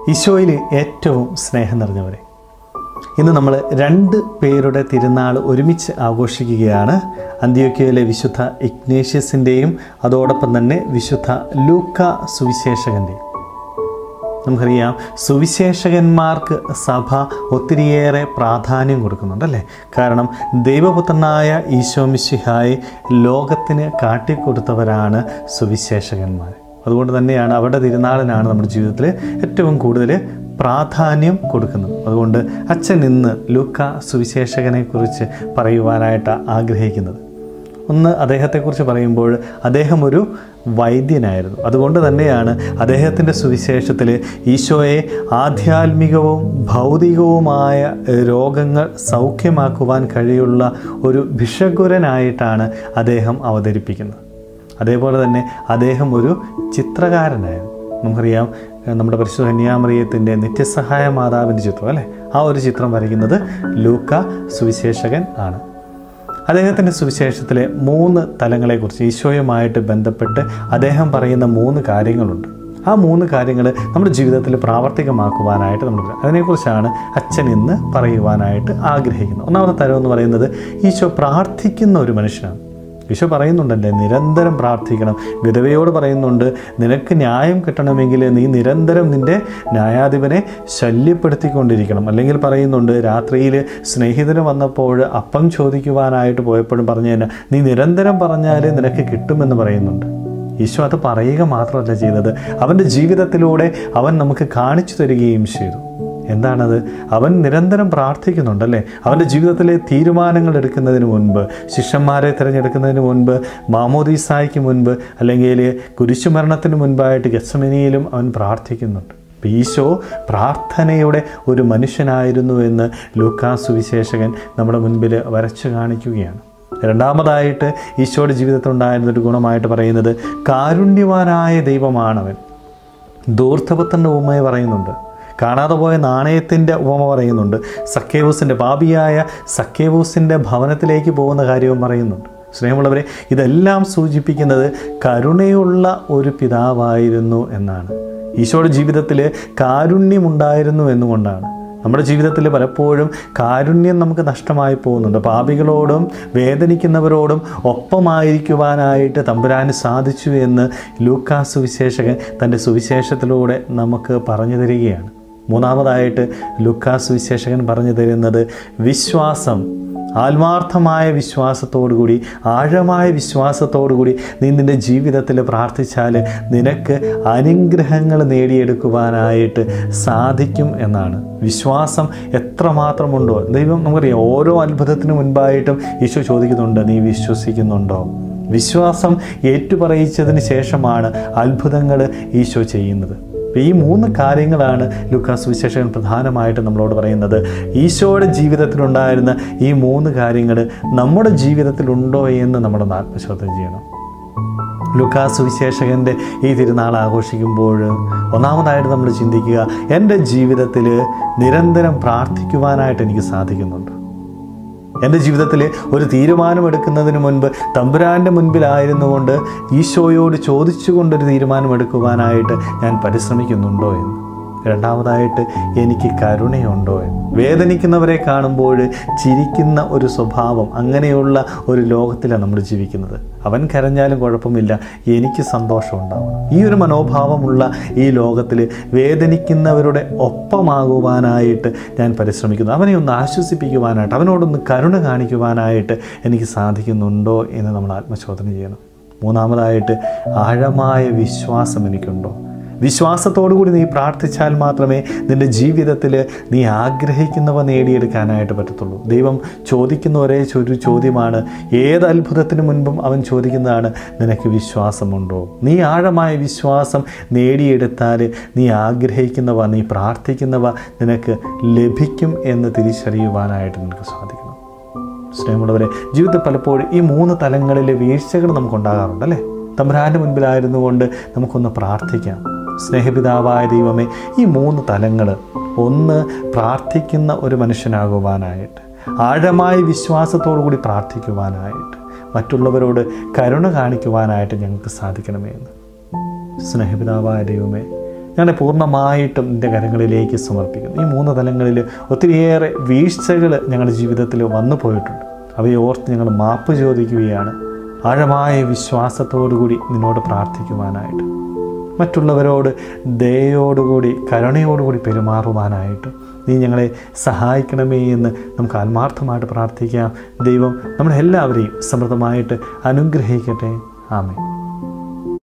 ഈശോയിൽ ഏറ്റവും സ്നേഹം നിറഞ്ഞവരെ ഇന്ന് നമ്മൾ രണ്ട് പേരുടെ തിരുനാൾ ഒരുമിച്ച് ആഘോഷിക്കുകയാണ് അന്ത്യോക്യയിലെ വിശുദ്ധ ഇഗ്നേഷ്യസിൻ്റെയും അതോടൊപ്പം തന്നെ വിശുദ്ധ ലൂക്ക സുവിശേഷകൻ്റെയും നമുക്കറിയാം സുവിശേഷകന്മാർക്ക് സഭ ഒത്തിരിയേറെ പ്രാധാന്യം കൊടുക്കുന്നുണ്ടല്ലേ കാരണം ദൈവപുത്രനായ ഈശോ മിശിഹായി ലോകത്തിന് കാട്ടിക്കൊടുത്തവരാണ് സുവിശേഷകന്മാർ അതുകൊണ്ട് തന്നെയാണ് അവരുടെ തിരുനാളിനാണ് നമ്മുടെ ജീവിതത്തിൽ ഏറ്റവും കൂടുതൽ പ്രാധാന്യം കൊടുക്കുന്നത് അതുകൊണ്ട് അച്ഛൻ ഇന്ന് ലൂക്ക സുവിശേഷകനെക്കുറിച്ച് പറയുവാനായിട്ട് ആഗ്രഹിക്കുന്നത് ഒന്ന് അദ്ദേഹത്തെക്കുറിച്ച് പറയുമ്പോൾ അദ്ദേഹം ഒരു വൈദ്യനായിരുന്നു അതുകൊണ്ട് തന്നെയാണ് അദ്ദേഹത്തിൻ്റെ സുവിശേഷത്തിൽ ഈശോയെ ആധ്യാത്മികവും ഭൗതികവുമായ രോഗങ്ങൾ സൗഖ്യമാക്കുവാൻ കഴിയുള്ള ഒരു ഭിഷഗുരനായിട്ടാണ് അദ്ദേഹം അവതരിപ്പിക്കുന്നത് അതേപോലെ തന്നെ അദ്ദേഹം ഒരു ചിത്രകാരനായിരുന്നു നമുക്കറിയാം നമ്മുടെ പരിശുദ്ധ കന്യാമറിയത്തിൻ്റെ നിത്യസഹായ മാതാവിൻ്റെ ചിത്രം അല്ലേ ആ ഒരു ചിത്രം വരയ്ക്കുന്നത് ലൂക്ക സുവിശേഷകൻ ആണ് അദ്ദേഹത്തിൻ്റെ സുവിശേഷത്തിലെ മൂന്ന് തലങ്ങളെക്കുറിച്ച് ഈശോയുമായിട്ട് ബന്ധപ്പെട്ട് അദ്ദേഹം പറയുന്ന മൂന്ന് കാര്യങ്ങളുണ്ട് ആ മൂന്ന് കാര്യങ്ങൾ നമ്മുടെ ജീവിതത്തിൽ പ്രാവർത്തികമാക്കുവാനായിട്ട് നമ്മൾ അതിനെക്കുറിച്ചാണ് അച്ഛൻ ഇന്ന് പറയുവാനായിട്ട് ആഗ്രഹിക്കുന്നത് ഒന്നാമത്തെ തരം എന്ന് പറയുന്നത് ഈശോ പ്രാർത്ഥിക്കുന്ന ഒരു മനുഷ്യനാണ് ഈശോ പറയുന്നുണ്ടല്ലേ നിരന്തരം പ്രാർത്ഥിക്കണം വിധവയോട് പറയുന്നുണ്ട് നിനക്ക് ന്യായം കിട്ടണമെങ്കിൽ നീ നിരന്തരം നിൻ്റെ ന്യായാധിപനെ ശല്യപ്പെടുത്തിക്കൊണ്ടിരിക്കണം അല്ലെങ്കിൽ പറയുന്നുണ്ട് രാത്രിയിൽ സ്നേഹിതന് വന്നപ്പോൾ അപ്പം ചോദിക്കുവാനായിട്ട് പോയപ്പോഴും പറഞ്ഞു തന്നെ നീ നിരന്തരം പറഞ്ഞാൽ നിനക്ക് കിട്ടുമെന്ന് പറയുന്നുണ്ട് ഈശോ അത് പറയുക മാത്രമല്ല ചെയ്തത് അവൻ്റെ ജീവിതത്തിലൂടെ അവൻ നമുക്ക് കാണിച്ചു തരികയും ചെയ്തു എന്താണത് അവൻ നിരന്തരം പ്രാർത്ഥിക്കുന്നുണ്ടല്ലേ അവൻ്റെ ജീവിതത്തിലെ തീരുമാനങ്ങൾ എടുക്കുന്നതിന് മുൻപ് ശിഷ്യന്മാരെ തിരഞ്ഞെടുക്കുന്നതിന് മുൻപ് മാമോദീസായ്ക്ക് മുൻപ് അല്ലെങ്കിൽ കുരിശുമരണത്തിന് മുൻപായിട്ട് ഗസമനിയിലും അവൻ പ്രാർത്ഥിക്കുന്നുണ്ട് ഈശോ പ്രാർത്ഥനയുടെ ഒരു മനുഷ്യനായിരുന്നു എന്ന് ലൂക്കാസ് സുവിശേഷകൻ നമ്മുടെ മുൻപിൽ വരച്ചു കാണിക്കുകയാണ് രണ്ടാമതായിട്ട് ഈശോയുടെ ജീവിതത്തിൽ ഉണ്ടായിരുന്ന ഒരു ഗുണമായിട്ട് പറയുന്നത് കാരുണ്യവാനായ ദൈവമാണവൻ ദൂർത്തപത്തിൻ്റെ ഉപമയെ പറയുന്നുണ്ട് കാണാതെ പോയ നാണയത്തിൻ്റെ ഉപമ പറയുന്നുണ്ട് സക്കേവൂസിൻ്റെ പാപിയായ സക്കേവൂസിൻ്റെ ഭവനത്തിലേക്ക് പോകുന്ന കാര്യവും പറയുന്നുണ്ട് സ്നേഹമുള്ളവരെ ഇതെല്ലാം സൂചിപ്പിക്കുന്നത് കരുണയുള്ള ഒരു പിതാവായിരുന്നു എന്നാണ് ഈശോയുടെ ജീവിതത്തിൽ കാരുണ്യമുണ്ടായിരുന്നു എന്നുകൊണ്ടാണ് നമ്മുടെ ജീവിതത്തിൽ പലപ്പോഴും കാരുണ്യം നമുക്ക് നഷ്ടമായി പോകുന്നുണ്ട് പാപികളോടും വേദനിക്കുന്നവരോടും ഒപ്പമായിരിക്കുവാനായിട്ട് തമ്പുരാന് സാധിച്ചു എന്ന് ലൂക്കാസ് സുവിശേഷകൻ തൻ്റെ സുവിശേഷത്തിലൂടെ നമുക്ക് പറഞ്ഞു തരികയാണ് മൂന്നാമതായിട്ട് ലുക്കാസ് സുവിശേഷകൻ പറഞ്ഞു തരുന്നത് വിശ്വാസം ആത്മാർത്ഥമായ വിശ്വാസത്തോടുകൂടി ആഴമായ വിശ്വാസത്തോടുകൂടി നീ നിൻ്റെ ജീവിതത്തിൽ പ്രാർത്ഥിച്ചാൽ നിനക്ക് അനുഗ്രഹങ്ങൾ നേടിയെടുക്കുവാനായിട്ട് സാധിക്കും എന്നാണ് വിശ്വാസം എത്രമാത്രമുണ്ടോ ദൈവം നമുക്കറിയാം ഓരോ അത്ഭുതത്തിന് മുൻപായിട്ടും ഈശോ ചോദിക്കുന്നുണ്ട് നീ വിശ്വസിക്കുന്നുണ്ടോ വിശ്വാസം ഏറ്റുപറയിച്ചതിന് ശേഷമാണ് അത്ഭുതങ്ങൾ ഈശോ ചെയ്യുന്നത് ഈ മൂന്ന് കാര്യങ്ങളാണ് ലുക്കാസ് വിശേഷകൻ പ്രധാനമായിട്ട് നമ്മളോട് പറയുന്നത് ഈശോയുടെ ജീവിതത്തിലുണ്ടായിരുന്ന ഈ മൂന്ന് കാര്യങ്ങൾ നമ്മുടെ ജീവിതത്തിലുണ്ടോ എന്ന് നമ്മൾ ആത്മശോധന ചെയ്യണം ലുക്കാസ് വിശേഷകൻ്റെ ഈ തിരുനാൾ ആഘോഷിക്കുമ്പോൾ ഒന്നാമതായിട്ട് നമ്മൾ ചിന്തിക്കുക എൻ്റെ ജീവിതത്തിൽ നിരന്തരം പ്രാർത്ഥിക്കുവാനായിട്ട് എനിക്ക് സാധിക്കുന്നുണ്ട് എൻ്റെ ജീവിതത്തിൽ ഒരു തീരുമാനമെടുക്കുന്നതിന് മുൻപ് തമ്പുരാൻ്റെ മുൻപിലായിരുന്നു കൊണ്ട് ഈശോയോട് ചോദിച്ചുകൊണ്ടൊരു തീരുമാനമെടുക്കുവാനായിട്ട് ഞാൻ പരിശ്രമിക്കുന്നുണ്ടോ എന്ന് രണ്ടാമതായിട്ട് എനിക്ക് കരുണയുണ്ടോ എന്ന് വേദനിക്കുന്നവരെ കാണുമ്പോൾ ചിരിക്കുന്ന ഒരു സ്വഭാവം അങ്ങനെയുള്ള ഒരു ലോകത്തിലാണ് നമ്മൾ ജീവിക്കുന്നത് അവൻ കരഞ്ഞാലും കുഴപ്പമില്ല എനിക്ക് സന്തോഷം ഉണ്ടാവണം ഈ ഒരു മനോഭാവമുള്ള ഈ ലോകത്തിൽ വേദനിക്കുന്നവരുടെ ഒപ്പമാകുവാനായിട്ട് ഞാൻ പരിശ്രമിക്കുന്നു അവനെ ഒന്ന് ആശ്വസിപ്പിക്കുവാനായിട്ട് അവനോടൊന്ന് കരുണ കാണിക്കുവാനായിട്ട് എനിക്ക് സാധിക്കുന്നുണ്ടോ എന്ന് നമ്മൾ ആത്മശോധന ചെയ്യണം മൂന്നാമതായിട്ട് ആഴമായ വിശ്വാസം എനിക്കുണ്ടോ വിശ്വാസത്തോടു കൂടി നീ പ്രാർത്ഥിച്ചാൽ മാത്രമേ നിൻ്റെ ജീവിതത്തിൽ നീ ആഗ്രഹിക്കുന്നവ നേടിയെടുക്കാനായിട്ട് പറ്റത്തുള്ളൂ ദൈവം ചോദിക്കുന്ന ഒരേ ഒരു ചോദ്യമാണ് ഏത് അത്ഭുതത്തിന് മുൻപും അവൻ ചോദിക്കുന്നതാണ് നിനക്ക് വിശ്വാസമുണ്ടോ നീ ആഴമായ വിശ്വാസം നേടിയെടുത്താൽ നീ ആഗ്രഹിക്കുന്നവ നീ പ്രാർത്ഥിക്കുന്നവ നിനക്ക് ലഭിക്കും എന്ന് തിരിച്ചറിയുവാനായിട്ട് നിനക്ക് സാധിക്കണം സ്നേഹമുള്ളവരെ ജീവിതത്തിൽ പലപ്പോഴും ഈ മൂന്ന് തലങ്ങളിലെ വീഴ്ചകൾ നമുക്കുണ്ടാകാറുണ്ട് അല്ലേ തമ്പുരാൻ്റെ മുൻപിലായിരുന്നു കൊണ്ട് നമുക്കൊന്ന് പ്രാർത്ഥിക്കാം സ്നേഹപിതാവായ ദൈവമേ ഈ മൂന്ന് തലങ്ങൾ ഒന്ന് പ്രാർത്ഥിക്കുന്ന ഒരു മനുഷ്യനാകുവാനായിട്ട് ആഴമായ വിശ്വാസത്തോടു കൂടി പ്രാർത്ഥിക്കുവാനായിട്ട് മറ്റുള്ളവരോട് കരുണ കാണിക്കുവാനായിട്ട് ഞങ്ങൾക്ക് സാധിക്കണമേ എന്ന് സ്നേഹപിതാവായ ദൈവമേ ഞങ്ങളെ പൂർണ്ണമായിട്ടും നിൻ്റെ കരങ്ങളിലേക്ക് സമർപ്പിക്കുന്നു ഈ മൂന്ന് തലങ്ങളിൽ ഒത്തിരിയേറെ വീഴ്ചകൾ ഞങ്ങളുടെ ജീവിതത്തിൽ വന്നു പോയിട്ടുണ്ട് അവയെ ഓർത്ത് ഞങ്ങൾ മാപ്പ് ചോദിക്കുകയാണ് ആഴമായ വിശ്വാസത്തോടുകൂടി നിന്നോട് പ്രാർത്ഥിക്കുവാനായിട്ട് മറ്റുള്ളവരോട് ദയോടുകൂടി കരുണയോടുകൂടി പെരുമാറുവാനായിട്ടും നീ ഞങ്ങളെ സഹായിക്കണമേ എന്ന് നമുക്ക് ആത്മാർത്ഥമായിട്ട് പ്രാർത്ഥിക്കാം ദൈവം നമ്മളെല്ലാവരെയും സമൃദ്ധമായിട്ട് അനുഗ്രഹിക്കട്ടെ ആമേ